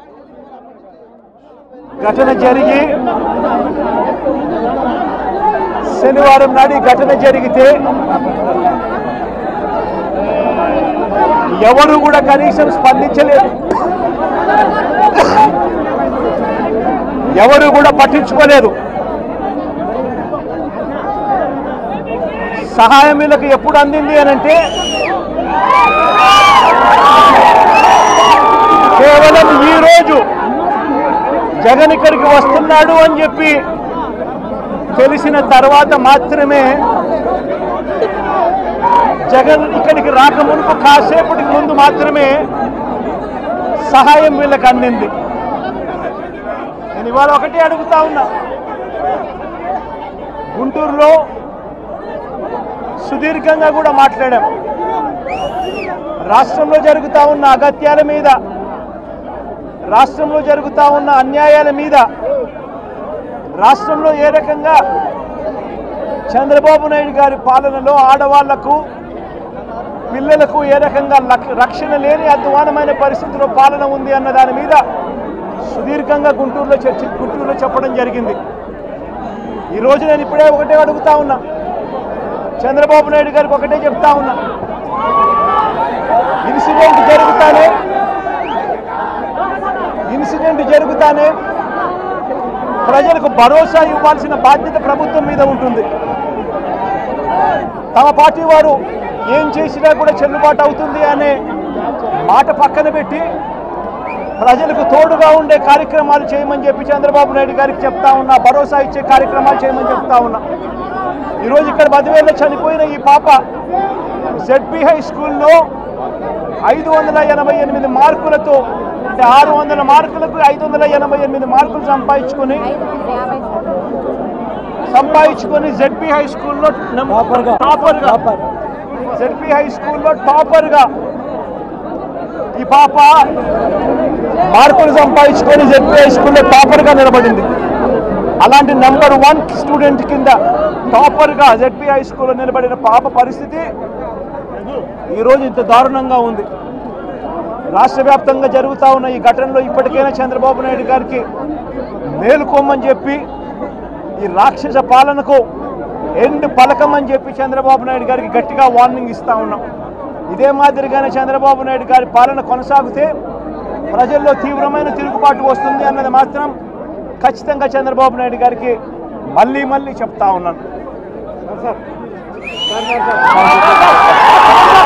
ఘటన జరిగి శనివారం నాడు ఈ ఘటన జరిగితే ఎవరు కూడా కనీసం స్పందించలేదు ఎవరు కూడా పట్టించుకోలేదు సహాయం వీళ్ళకి ఎప్పుడు అందింది అని అంటే కేవలం ఈ రోజు జగన్ ఇక్కడికి వస్తున్నాడు అని చెప్పి తెలిసిన తర్వాత మాత్రమే జగన్ ఇక్కడికి రాక మునుపు కాసేపటికి ముందు మాత్రమే సహాయం వీళ్ళకి అందింది నేను ఇవాళ ఒకటే అడుగుతా ఉన్నా గుంటూరులో సుదీర్ఘంగా కూడా మాట్లాడాం రాష్ట్రంలో జరుగుతా ఉన్న అగత్యాల మీద రాష్ట్రంలో జరుగుతా ఉన్న అన్యాయాల మీద రాష్ట్రంలో ఏ రకంగా చంద్రబాబు నాయుడు గారి పాలనలో ఆడవాళ్లకు పిల్లలకు ఏ రకంగా లక్- రక్షణ లేని అధ్వానమైన పరిస్థితిలో పాలన ఉంది అన్న దాని మీద సుదీర్ఘంగా గుంటూరులో చర్చ గుంటూరులో చెప్పడం జరిగింది ఈరోజు నేను ఇప్పుడే ఒకటే అడుగుతా ఉన్నా చంద్రబాబు నాయుడు గారికి ఒకటే చెప్తా ఉన్నా ఇన్సిడెంట్ జరుగుతానే ఇన్సిడెంట్ జరుగుతానే ప్రజలకు భరోసా ఇవ్వాల్సిన బాధ్యత ప్రభుత్వం మీద ఉంటుంది తమ పార్టీ వారు ఏం చేసినా కూడా చెల్లుబాటు అవుతుంది అనే మాట పక్కన పెట్టి ప్రజలకు తోడుగా ఉండే కార్యక్రమాలు చేయమని చెప్పి చంద్రబాబు నాయుడు గారికి చెప్తా ఉన్నా భరోసా ఇచ్చే కార్యక్రమాలు చేయమని చెప్తా ఉన్నా ఈరోజు ఇక్కడ బదివేలో చనిపోయిన ఈ పాప జెడ్పీ హై స్కూల్లో ఐదు వందల ఎనభై ఎనిమిది మార్కులతో అంటే ఆరు వందల మార్కులకు ఐదు వందల ఎనభై ఎనిమిది మార్కులు సంపాదించుకొని సంపాదించుకొని జెడ్పీ హై స్కూల్లో టాపర్గా. టాపర్గా జెడ్పీ హై స్కూల్లో టాపర్గా ఈ పాప మార్కులు సంపాదించుకొని జెడ్పీ హై స్కూల్లో టాపర్గా నిలబడింది అలాంటి నెంబర్ వన్ స్టూడెంట్ కింద టాపర్గా జెడ్పీ హై స్కూల్లో నిలబడిన పాప పరిస్థితి ఈరోజు ఇంత దారుణంగా ఉంది రాష్ట్ర వ్యాప్తంగా జరుగుతూ ఉన్న ఈ ఘటనలో ఇప్పటికైనా చంద్రబాబు నాయుడు గారికి మేలుకోమని చెప్పి ఈ రాక్షస పాలనకు ఎండ్ పలకమని చెప్పి చంద్రబాబు నాయుడు గారికి గట్టిగా వార్నింగ్ ఇస్తా ఉన్నాం ఇదే మాదిరిగానే చంద్రబాబు నాయుడు గారి పాలన కొనసాగితే ప్రజల్లో తీవ్రమైన తిరుగుబాటు వస్తుంది అన్నది మాత్రం ఖచ్చితంగా చంద్రబాబు నాయుడు గారికి మళ్ళీ మళ్ళీ చెప్తా ఉన్నాను